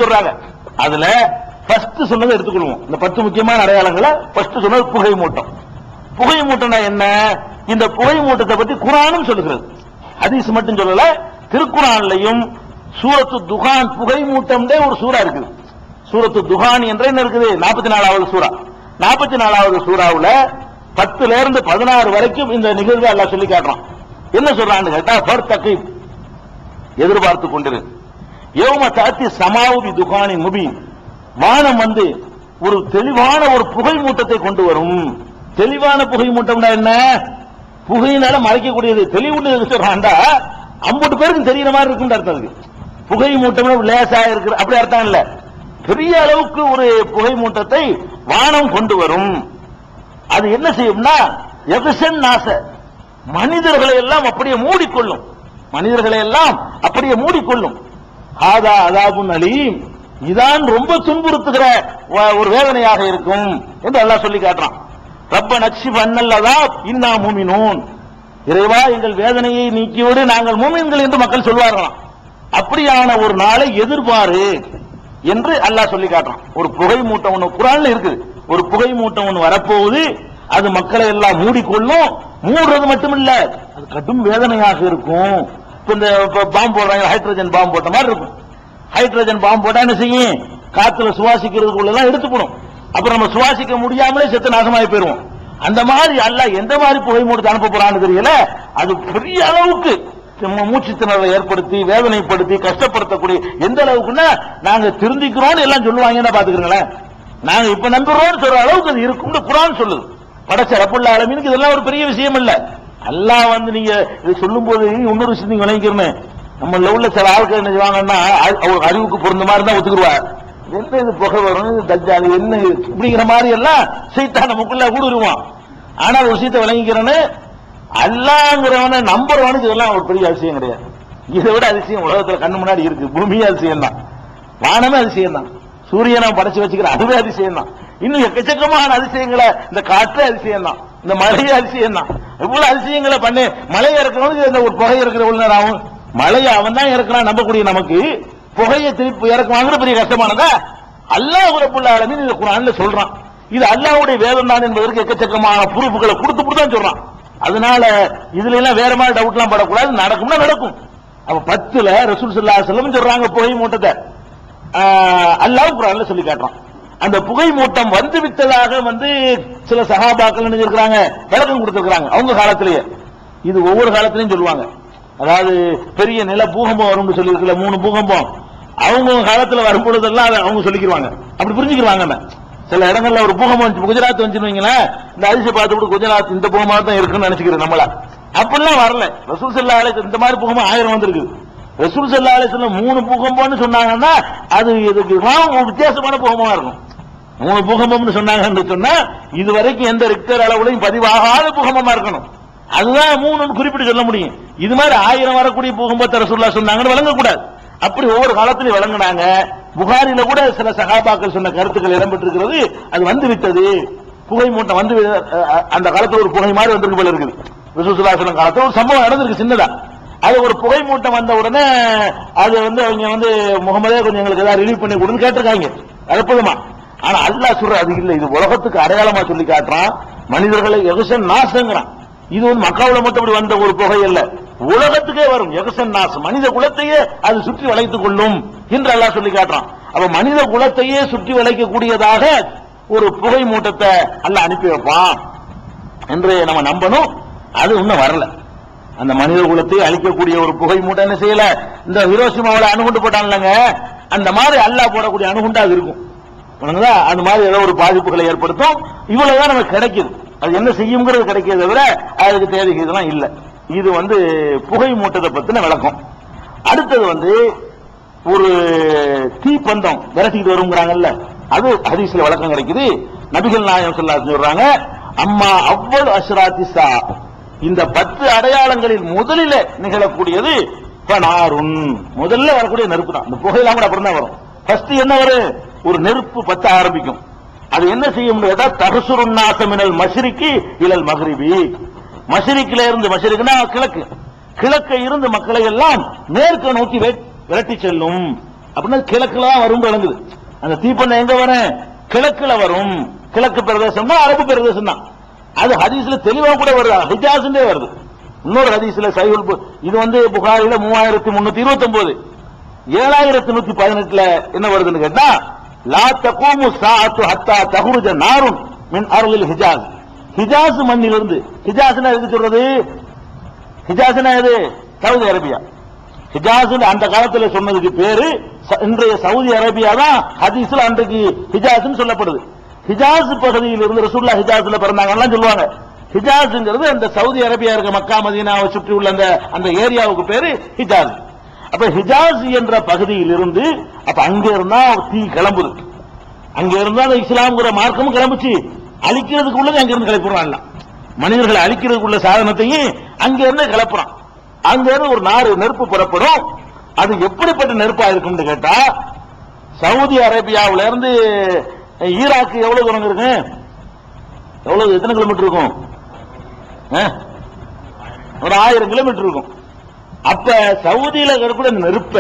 சொல்றாங்க அதுல ஃபர்ஸ்ட் சொன்னதை எடுத்துக்கொள்வோம் இந்த பத்து முக்கியமான அடையாளங்களை ஃபர்ஸ்ட் சொன்னது புகை மூட்டம் புகை மூட்டம்னா என்ன இந்த புகை மூட்டத்தை பத்தி குரானும் சொல்லுகிறது ஹதீஸ் மட்டும் சொல்லல திருக்குறான்லையும் சூரத்து துகான் புகை மூட்டம்னே ஒரு சூறா இருக்குது சூரத்து துகான் என்ற என்ன இருக்குது நாற்பத்தி நாலாவது சூறா நாற்பத்தி நாலாவது சூறாவுல பத்துல இருந்து பதினாறு வரைக்கும் இந்த நிகழ்வை எல்லாம் சொல்லி காட்டுறான் என்ன சொல்றான்னு கேட்டா ஃபர் தகீப் எதிர்பார்த்து கொண்டிரு யோம தாத்தி சமாவுதி துகானின் முபீன் வானம் வந்து ஒரு தெளிவான ஒரு புகை மூட்டத்தை கொண்டு வரும் தெளிவான புகை மூட்டம்னா என்ன புகையினால மறைக்கக்கூடியது தெளிவுன்னு சொல்றான்டா ஐம்பது பேருக்கு தெரியற மாதிரி இருக்குன்னு அர்த்தம் அதுக்கு புகை மூட்டம் லேசா இருக்கு அப்படி அர்த்தம் இல்ல பெரிய அளவுக்கு ஒரு புகை மூட்டத்தை வானம் கொண்டு வரும் அது என்ன செய்யும்னா எபிசன் நாச மனிதர்களை எல்லாம் அப்படியே மூடிக்கொள்ளும் மனிதர்களை எல்லாம் அப்படியே மூடிக்கொள்ளும் ஆதா அதாபுன் அலீம் இதான் ரொம்ப துன்புறுத்துகிற வ- ஒரு வேதனையாக இருக்கும் என்று அல்லாஹ் சொல்லி காட்டுறான் ரப்ப நக்ஷி பண்ணல்லதா இன்னா மூமினூன் இறைவா எங்கள் வேதனையை நீக்கியோடு நாங்கள் மூமின்கள் என்று மக்கள் சொல்வார்களாம் அப்படியான ஒரு நாளை எதிர்பாரு என்று அல்லாஹ் சொல்லி காட்டுறான் ஒரு புகை மூட்டம் ஒண்ணு குரான்ல இருக்குது ஒரு புகை மூட்டம் ஒண்ணு வரப்போகுது அது மக்களை எல்லாம் மூடிக்கொள்ளும் மூடுறது மட்டுமில்ல அது கடும் வேதனையாக இருக்கும் இப்ப இந்த பாம்பு போடுறாங்க ஹைட்ரஜன் பாம்பு போட்ட மாதிரி இருக்கும் ஹைட்ரஜன் பாம்பு போட்டா என்ன செய்யும் காத்துல சுவாசிக்கிறதுக்குள்ள எல்லாம் எடுத்து போடும் அப்புறம் நம்ம சுவாசிக்க முடியாமலே செத்து நாசமாயி போயிருவோம் அந்த மாதிரி அல்லாஹ் எந்த மாதிரி புகை மூட்டத்தை அனுப்ப போறான்னு தெரியல அது பெரிய அளவுக்கு நம்ம மூச்சு திணறலை ஏற்படுத்தி வேதனைப்படுத்தி கஷ்டப்படுத்தக்கூடிய எந்த அளவுக்குன்னா நாங்க திருந்திக்கிறோம்னு எல்லாம் சொல்லுவாங்கன்னா பாத்துக்கிறீங்களேன் நாங்க இப்ப நம்புறோம்னு சொல்ற அளவுக்கு அது இருக்கும்னு குரான் சொல்லுது படைச்ச ரப்புள்ள ஆலமீனுக்கு இதெல்லாம் ஒரு பெரிய விஷயம் இல்ல அல்லாஹ் வந்து நீங்க இதை சொல்லும் போது இன்னொரு விஷயம் நீங்க விளங்கிக்கிறேன் நம்ம உள்ள சில ஆட்கள் என்ன செய்வாங்கன்னா அ- அவர் அறிவுக்கு பொருந்த மாதிரி தான் ஒத்துக்குருவார் என்ன இது புகை வரும் இது தஜ்ஜால் என்ன இது? இப்படிங்கிற மாதிரி எல்லாம் சைத்தான் நமக்குள்ள ஊடுருவான் ஆனா ஒரு விஷயத்தை விளங்கிக்கிறேன்னு அல்லாங்கிறவனை நம்புறவனுக்கு இதெல்லாம் ஒரு பெரிய அதிசயம் கிடையாது இதை விட அதிசயம் உலகத்துல கண்ணு முன்னாடி இருக்கு பூமியே அதிசயம் தான் வானமே அதிசயம் தான் சூரியனை படைச்சு வச்சுக்கிற அதுவே அதிசயம் தான் இன்னும் எக்கச்சக்கமான அதிசயங்களை இந்த காற்று அதிசயம் தான் இந்த மழையே அதிசயம் தான் இவ்வளவு அதிசயங்களை பண்ணி மலையை இறக்குறவனுக்கு இந்த ஒரு புகை இறக்குற எவ்வளவு நேரம் ஆகும் மழையை அவன் தான் இறக்குறான் நம்பக்கூடிய நமக்கு புகையை திருப்பி இறக்குவாங்கிற பெரிய கஷ்டமானதா அல்லாஹ் ரப்புல் ஆலமீன் இந்த குரான்ல சொல்றான் இது அல்லாஹ்வுடைய வேதம் தான் என்பதற்கு எக்கச்சக்கமான ப்ரூஃப்களை கொடுத்து கொடுத்து தான் சொல்றான் அதனால இதுல எல்லாம் வேற மாதிரி டவுட்லாம் படக்கூடாது நடக்கும்னா நடக்கும் அப்ப பத்துல ரசூல் ஸல்லல்லாஹு அலைஹி வஸல்லம் சொல்றாங்க புகை மூட்டத்தை ஆஹ் அல்லாஹ் குரான்ல சொல்லி காட்டுறான் அந்த புகை மூட்டம் வந்து விட்டதாக வந்து சில சகாபாக்கள் நினைச்சிருக்கிறாங்க விளக்கம் கொடுத்திருக்கிறாங்க அவங்க காலத்திலேயே இது ஒவ்வொரு காலத்திலையும் சொல்லுவாங்க அதாவது பெரிய நில பூகம்பம் வரும்னு சொல்லியிருக்கல மூணு பூகம்பம் அவங்க காலத்துல வரும் பொழுதெல்லாம் அதை அவங்க சொல்லிக்கிருவாங்க அப்படி புரிஞ்சுக்கிருவாங்க சில இடங்கள்ல ஒரு பூகம்பம் வந்துச்சு குஜராத் வந்துச்சுன்னு வைங்களேன் இந்த அரிசி பார்த்து கூட குஜராத் இந்த பூகமா தான் இருக்குன்னு நினைச்சுக்கிறேன் நம்மள அப்படிலாம் வரல ரசூல் செல்லா இந்த மாதிரி பூகம்பம் ஆயிரம் வந்திருக்கு ரசூல் செல்லா அலிஸ்லாம் மூணு பூகம்பம்னு சொன்னாங்கன்னா அது இதுக்கு ஒரு வித்தியாசமான பூகமா இருக்கும் மூணு பூகம்பம்னு சொன்னாங்கன்னு சொன்னா இது வரைக்கும் எந்த ரிக்டர் அளவுலையும் பதிவாகாத பூகம்பமா இருக்கணும் அதுதான் மூணுன்னு குறிப்பிட்டு சொல்ல முடியும் இது மாதிரி ஆயிரம் வரக்கூடிய பூகம்பத்தை ரசூல்லா சொன்னாங்கன்னு வழங்கக்கூடாது அப்படி ஒவ்வொரு காலத்திலையும் வழங்கினாங்க புகாரில கூட சில சகாபாக்கள் சொன்ன கருத்துக்கள் இடம்பெற்றிருக்கிறது அது வந்து விட்டது புகை மூட்டம் வந்து வி- அஹ் அந்த காலத்துல ஒரு புகை மாதிரி வந்திருக்கு போல இருக்குது விசுவசுலாசனம் காலத்துல ஒரு சம்பவம் நடந்திருக்கு சின்னதா அது ஒரு புகை மூட்டம் வந்த உடனே அது வந்து அவங்க வந்து முகமதே கொஞ்சம் எங்களுக்கு ஏதாவது ரிலீவ் பண்ணி கொடுன்னு கேட்டிருக்காங்க அற்புதமா ஆனா அல்லாஹ் சொல்ற அது இல்ல இது உலகத்துக்கு அடையாளமா சொல்லி காட்டுறான் மனிதர்களை எகசன் நாசங்கிறான் இது வந்து மக்காவுல மட்டும் இப்படி வந்த ஒரு புகை அல்ல உலகத்துக்கே வரும் எகசன் நாசம் மனித குலத்தையே அது சுற்றி வளைத்துக் கொள்ளும் என்று அல்லாஹ் சொல்லி காட்டுறான் அப்ப மனித குலத்தையே சுற்றி வளைக்கக்கூடியதாக ஒரு புகை மூட்டத்தை அல்லாஹ் அனுப்பி வைப்பான் என்று நம்ம நம்பணும் அது இன்னும் வரல அந்த மனித குலத்தை அழிக்கக்கூடிய ஒரு புகை மூட்டை என்ன செய்யல இந்த ஹிரோஷிமாவில் அணுகுண்டு போட்டான்லங்க அந்த மாதிரி அல்லாஹ் போடக்கூடிய அணுகுண்டு அது இருக்கும் புரியுதுங்களா? அந்த மாதிரி ஏதோ ஒரு பாதிப்புகளை ஏற்படுத்தும் இவ்வளவுதான் நமக்கு கிடைக்குது அது என்ன செய்யுங்கிறது கிடைக்கிறத தவிர அதுக்கு தேவைக்கு இதெல்லாம் இல்ல இது வந்து புகை மூட்டத்தை பத்தின விளக்கம் அடுத்தது வந்து ஒரு தீப்பந்தம் விரட்டிட்டு வருங்கிறாங்கல்ல அது ஹதீஸ்ல விளக்கம் கிடைக்குது நபிகள் நாயகம் ஸல்லல்லாஹு சொல்றாங்க அம்மா அவ்வளவு அஷ்ராத்தி சா இந்த பத்து அடையாளங்களில் முதலில் நிகழக்கூடியது பனாருன் முதல்ல வரக்கூடிய நெருப்பு தான் இந்த புகையெல்லாம் கூட அப்புறம் தான் வரும் ஃபர்ஸ்ட் என்ன வரும் ஒரு நெருப்பு பத்த ஆரம்பிக்கும் அது என்ன செய்யும் கேட்டா தகசுருன் நாசமினல் மஷ்ரிக்கு இலல் மக்ரிபி மஷ்ரிக்கில இருந்து மஷ்ரிக்குனா கிழக்கு கிழக்கை இருந்து மக்களை எல்லாம் மேற்கு நோக்கி வே- விரட்டி செல்லும் அப்படின்னா கிழக்குல தான் வரும் விளங்குது அந்த தீப்பந்தம் எங்க வரும் கிழக்குல வரும் கிழக்கு பிரதேசம் தான் அரபு பிரதேசம் தான் அது ஹதீஸ்ல தெளிவா கூட வருது ஹிஜாஸ்ன்றே வருது இன்னொரு ஹதீஸ்ல சைகுல் பு- இது வந்து புகாரில மூவாயிரத்தி முன்னூத்தி இருபத்தி ஒன்பது ஏழாயிரத்தி நூத்தி பதினெட்டுல என்ன வருதுன்னு கேட்டா லா தகூமு சாஅத்து ஹத்தா தஹ்ருஜ நாருன் மின் அருளில் ஹிஜாஸ் ஹிஜாஸ் மண்ணிலிருந்து ஹிஜாஸ்னா எதுக்கு சொல்றது ஹிஜாஸ்னா எது சவுதி அரேபியா ஹிஜாஸ் அந்த காலத்துல சொன்னதுக்கு பேரு ச- இன்றைய சவுதி அரேபியா தான் ஹதீஸ்ல அன்றைக்கு ஹிஜாஸ்னு சொல்லப்படுது ஹிஜாஸ் பகுதியில் இருந்து ரசூல்லா ஹிஜாஸ்ல பிறந்தாங்கலாம் சொல்லுவாங்க ஹிஜாஸ்ங்கிறது அந்த சவுதி அரேபியா இருக்க மக்கா மதீனாவை சுற்றி உள்ள அந்த அந்த ஏரியாவுக்கு பேரு ஹிஜாஸ் அப்ப ஹிஜாஸ் என்ற பகுதியில் இருந்து அப்ப அங்க இருந்தா தீ கிளம்புது அங்க இருந்தா அந்த இஸ்லாம்ங்கிற மார்க்கமும் கிளம்புச்சு அழிக்கிறதுக்கு உள்ளது அங்க இருந்து கிளப்பிடுறான் எல்லாம். மனிதர்களை அழிக்கிறதுக்குள்ள சாதனத்தையும் அங்க இருந்து கிளப்புறான் அங்க இருந்து ஒரு நாறு நெருப்பு புறப்படும் அது எப்படிப்பட்ட நெருப்பா இருக்கும்னு கேட்டா சவுதி அரேபியாவுல இருந்து ஈராக்கு எவ்வளவு தூரம் இருக்கு எவ்வளவு எத்தனை கிலோமீட்டர் இருக்கும் ஆ? ஒரு ஆயிரம் கிலோமீட்டர் இருக்கும் அப்ப சவுதியில இருக்கக்கூடிய நெருப்ப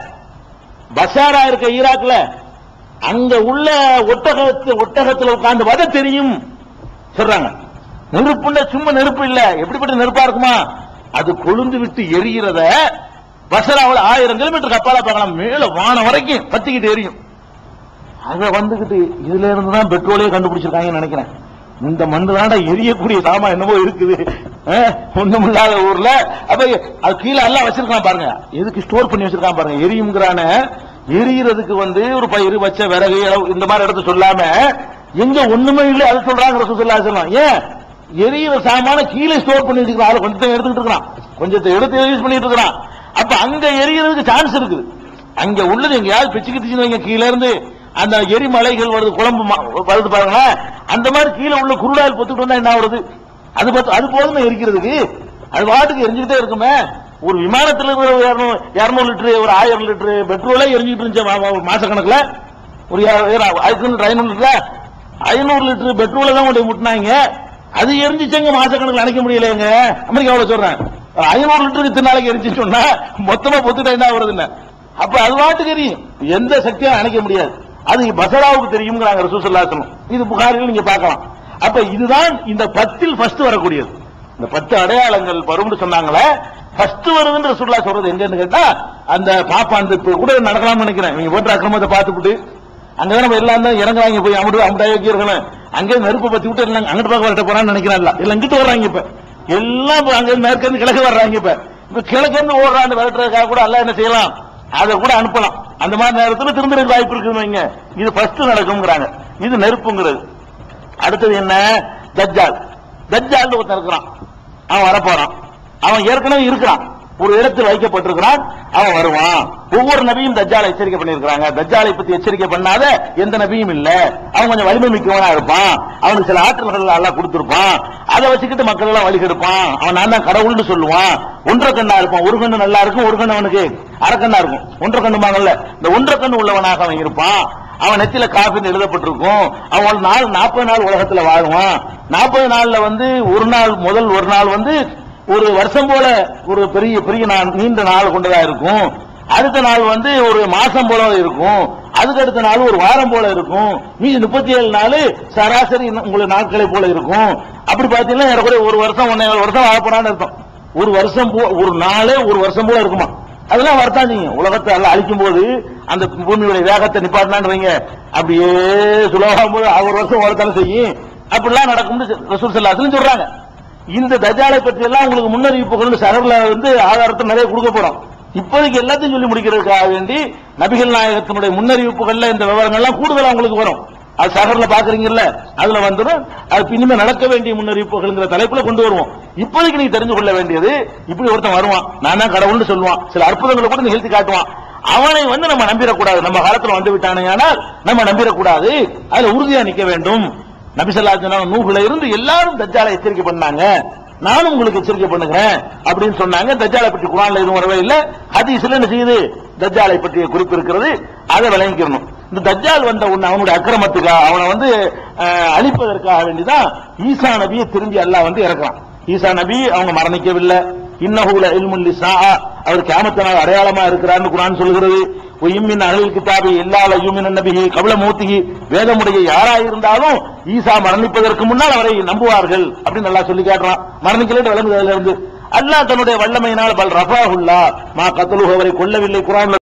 பஷாரா இருக்க ஈராக்ல அங்க உள்ள ஒட்டகத்து ஒட்டகத்துல உட்கார்ந்து வத தெரியும் சொல்றாங்க நெருப்புன்னா சும்மா நெருப்பு இல்ல எப்படிப்பட்ட நெருப்பா இருக்குமா அது கொழுந்து விட்டு எரிகிறத பசராவில் ஆயிரம் கிலோமீட்டர் கப்பால பார்க்கலாம் மேல வானம் வரைக்கும் பத்திக்கிட்டு எரியும் அத வந்துகிட்டு இதுல இருந்து தான் பெட்ரோலே கண்டுபிடிச்சிருக்காங்கன்னு நினைக்கிறேன் இந்த மண்ணு தாண்டா எரியக்கூடிய சாமா என்னமோ இருக்குது அஹ், ஒண்ணுமில்லாத ஊர்ல அப்ப அது கீழே எல்லாம் வச்சிருக்கான் பாருங்க எதுக்கு ஸ்டோர் பண்ணி வச்சிருக்கான் பாருங்க எரியுங்கிறான எரியறதுக்கு வந்து ஒரு பயிர் வச்ச விறகு இளவு இந்த மாதிரி இடத்த சொல்லாம எங்க ஒண்ணுமே இல்லை அதை சொல்றாங்க ரசூலுல்லாஹி அலைஹி வஸல்லம் ஏன் எரியிற சாமான கீழே ஸ்டோர் பண்ணி வச்சிருக்கான் அதுல கொஞ்சத்தை எடுத்துக்கிட்டு இருக்கான் கொஞ்சத்தை எடுத்து யூஸ் பண்ணிட்டு இருக்கான் அப்ப அங்க எரியறதுக்கு சான்ஸ் இருக்குது அங்க உள்ளது எங்கேயாவது பிச்சுக்கிட்டுச்சுன்னு வைங்க கீழ இருந்து அந்த எரிமலைகள் வருது குழம்பு ம- வருது பாருங்களேன் அந்த மாதிரி கீழே உள்ள குருடாயில் பொத்துக்கிட்டு வந்தா என்ன வருது அது பார்த்து அது போதுமே எரிக்கிறதுக்கு அது வாட்டுக்கு எரிஞ்சுக்கிட்டே இருக்குமே ஒரு விமானத்துல இருக்கிற ஒரு இருநூறு இருநூறு லிட்டரு ஒரு ஆயிரம் லிட்டரு பெட்ரோலே எரிஞ்சுக்கிட்டு இருந்துச்சு மா- மா- மாசக்கணக்குல ஒரு இர- இர- ஐநூறு ஐநூறு லிட்டர் ஐநூறு லிட்டர் பெட்ரோலை தான் கொண்டு போய் முட்டினாங்க அது எரிஞ்சிச்சங்க மாசக்கணக்கில் அணைக்க முடியலைங்க அமெரிக்காவில் சொல்றேன் ஒரு ஐநூறு லிட்டருக்கு இத்தனை நாளைக்கு எரிஞ்சு சொன்னா மொத்தமா பொத்துட்டா என்ன வருதுன்னு அப்ப அது வாட்டுக்கு எரியும் எந்த சக்தியும் அணைக்க முடியாது அது பசராவுக்கு தெரியுங்கிறாங்க ரசூசல்லாசனம் இது புகாரில் நீங்க பார்க்கலாம் அப்ப இதுதான் இந்த பத்தில் ஃபர்ஸ்ட் வரக்கூடியது இந்த பத்து அடையாளங்கள் வரும்னு சொன்னாங்களே ஃபர்ஸ்ட் வருதுன்னு ரசூல்லா சொல்றது எங்கன்னு கேட்டா அந்த பாப்பாந்து இப்ப கூட நடக்கலாம்னு நினைக்கிறேன் நீங்க போட்டு அக்கிரமத்தை பார்த்துவிட்டு அங்கதான் நம்ம எல்லாம் தான் இறங்குறாங்க போய் அமுடு அமுடாய் வைக்கிறோம் அங்கே நெருப்பு பத்தி விட்டு எல்லாம் அங்கிட்டு பக்கம் வரட்ட போறான்னு நினைக்கிறான் எல்லாம் இங்கிட்டு வர்றாங்க இப்ப எல்லாம் இப்ப அங்க இருந்து மேற்க இருந்து கிழக்கு வர்றாங்க இப்ப இப்ப கிழக்கு இருந்து ஓடுறான்னு விரட்டுறதுக்காக கூட எல்லாம் என்ன செய்யலாம் அதை கூட அனுப்பலாம் அந்த மாதிரி நேரத்தில் திருந்துறதுக்கு வாய்ப்பு இருக்குன்னு வைங்க இது ஃபர்ஸ்ட் நடக்கும்ங்கிறாங்க இது நெருப்புங்கிறது அடுத்தது என்ன தஜ்ஜால் தஜ்ஜால் ஒருத்தன் இருக்கிறான் அவன் வரப்போறான் அவன் ஏற்கனவே இருக்கிறான் ஒரு இடத்தில் வைக்கப்பட்டிருக்கிறான் அவன் வருவான் ஒவ்வொரு நபியும் தஜ்ஜாலை எச்சரிக்கை பண்ணியிருக்கிறாங்க தஜ்ஜாலை பத்தி எச்சரிக்கை பண்ணாத எந்த நபியும் இல்ல அவன் கொஞ்சம் வலிமை மிக்கவனா இருப்பான் அவனுக்கு சில ஆற்றல்கள் எல்லாம் கொடுத்திருப்பான் அதை வச்சுக்கிட்டு மக்கள் எல்லாம் வழி கெடுப்பான் அவன் நான் தான் கடவுள்னு சொல்லுவான் ஒன்றரை கண்ணா இருப்பான் ஒரு கண்ணு நல்லா இருக்கும் ஒரு கண்ணு அவனுக்கு அரைக்கண்ணா இருக்கும் ஒன்றரை கண்ணுமாங்கல்ல இந்த ஒன்றரை கண்ணு உள்ளவனாக அவன் இருப்பான் அவன் நெத்தில காப்பின்னு எழுதப்பட்டிருக்கும் அவன் நாள் நாற்பது நாள் உலகத்துல வாழுவான் நாற்பது நாள்ல வந்து ஒரு நாள் முதல் ஒரு நாள் வந்து ஒரு வருஷம் போல ஒரு பெரிய பெரிய நாள் நீண்ட நாள் கொண்டதா இருக்கும் அடுத்த நாள் வந்து ஒரு மாசம் போல இருக்கும் அதுக்கு அடுத்த நாள் ஒரு வாரம் போல இருக்கும் மீதி முப்பத்தி ஏழு நாள் சராசரி உங்களுக்கு நாட்களை போல இருக்கும் அப்படி பாத்தீங்கன்னா ஏறக்குறைய ஒரு வருஷம் ஒன்னே வருஷம் வாழப்போறான்னு அர்த்தம் ஒரு வருஷம் போ ஒரு நாளே ஒரு வருஷம் போல இருக்குமா அதெல்லாம் வரத்தான் செய்யும் உலகத்தை எல்லாம் அழிக்கும் போது அந்த பூமியுடைய வேகத்தை நிப்பாட்டினான்னு வைங்க அப்படியே சுலபம் போது ஒரு வருஷம் ஓடத்தானே செய்யும் அப்படிலாம் நடக்கும்னு ரசூல் சல்லாஸ்லும் சொல்றாங்க இந்த தஜாலை பற்றி எல்லாம் உங்களுக்கு முன்னறிவிப்புகள் சகர்ல வந்து ஆதாரத்தை நிறைய கொடுக்க போறோம் இப்போதைக்கு எல்லாத்தையும் சொல்லி முடிக்கிறதுக்காக வேண்டி நபிகள் நாயகத்தினுடைய முன்னறிவிப்புகள்ல இந்த விவரங்கள்லாம் கூடுதலா உங்களுக்கு வரும் அது சகர்ல பாக்குறீங்கல்ல அதுல வந்துடும் அது இனிமே நடக்க வேண்டிய முன்னறிவிப்புகள்ங்கிற தலைப்புல கொண்டு வருவோம் இப்போதைக்கு நீங்க தெரிஞ்சு கொள்ள வேண்டியது இப்படி ஒருத்தன் வருவான் நான் தான் கடவுள்னு சொல்லுவான் சில அற்புதங்களை கூட நிகழ்த்தி காட்டுவான் அவனை வந்து நம்ம நம்பிடக்கூடாது நம்ம காலத்துல வந்து விட்டானே ஆனால் நம்ம நம்பிடக்கூடாது அதுல உறுதியா நிக்க வேண்டும் நபிசல்லா சொன்னாங்க நூகுல இருந்து எல்லாரும் தஜ்ஜாலை எச்சரிக்கை பண்ணாங்க நானும் உங்களுக்கு எச்சரிக்கை பண்ணுகிறேன் அப்படின்னு சொன்னாங்க தஜ்ஜாலை பற்றி குரான்ல எதுவும் வரவே இல்லை ஹதீஸ்ல என்ன செய்யுது தஜ்ஜாலை பற்றிய குறிப்பு இருக்கிறது அதை விளங்கிக்கணும் இந்த தஜ்ஜால் வந்த உடனே அவனுடைய அக்கிரமத்துக்காக அவனை வந்து அஹ், அழிப்பதற்காக வேண்டிதான் ஈசா நபியை திரும்பி அல்லாஹ் வந்து இறக்குறான் ஈசா நபி அவங்க மரணிக்கவில்லை இன்னஹுல இல்முல் லிஸா அவர் கியாமத்தினால் அடையாளமா இருக்கிறார்னு குரான் சொல்கிறது ஒய்மின் அகலில் கிதாபி எல்லால யூமின் நபிஹி கபில மூத்திகி வேதமுடைய யாரா இருந்தாலும் ஈசா மரணிப்பதற்கு முன்னால் அவரை நம்புவார்கள் அப்படின்னு நல்லா சொல்லி காட்டுறான் மரணிக்கல விளங்குதல இருந்து அல்லாஹ் தன்னுடைய வல்லமையினால் பல் ரஃபாஹுல்லா மா கத்தலுஹு அவரை கொல்லவில்லை குரான்ல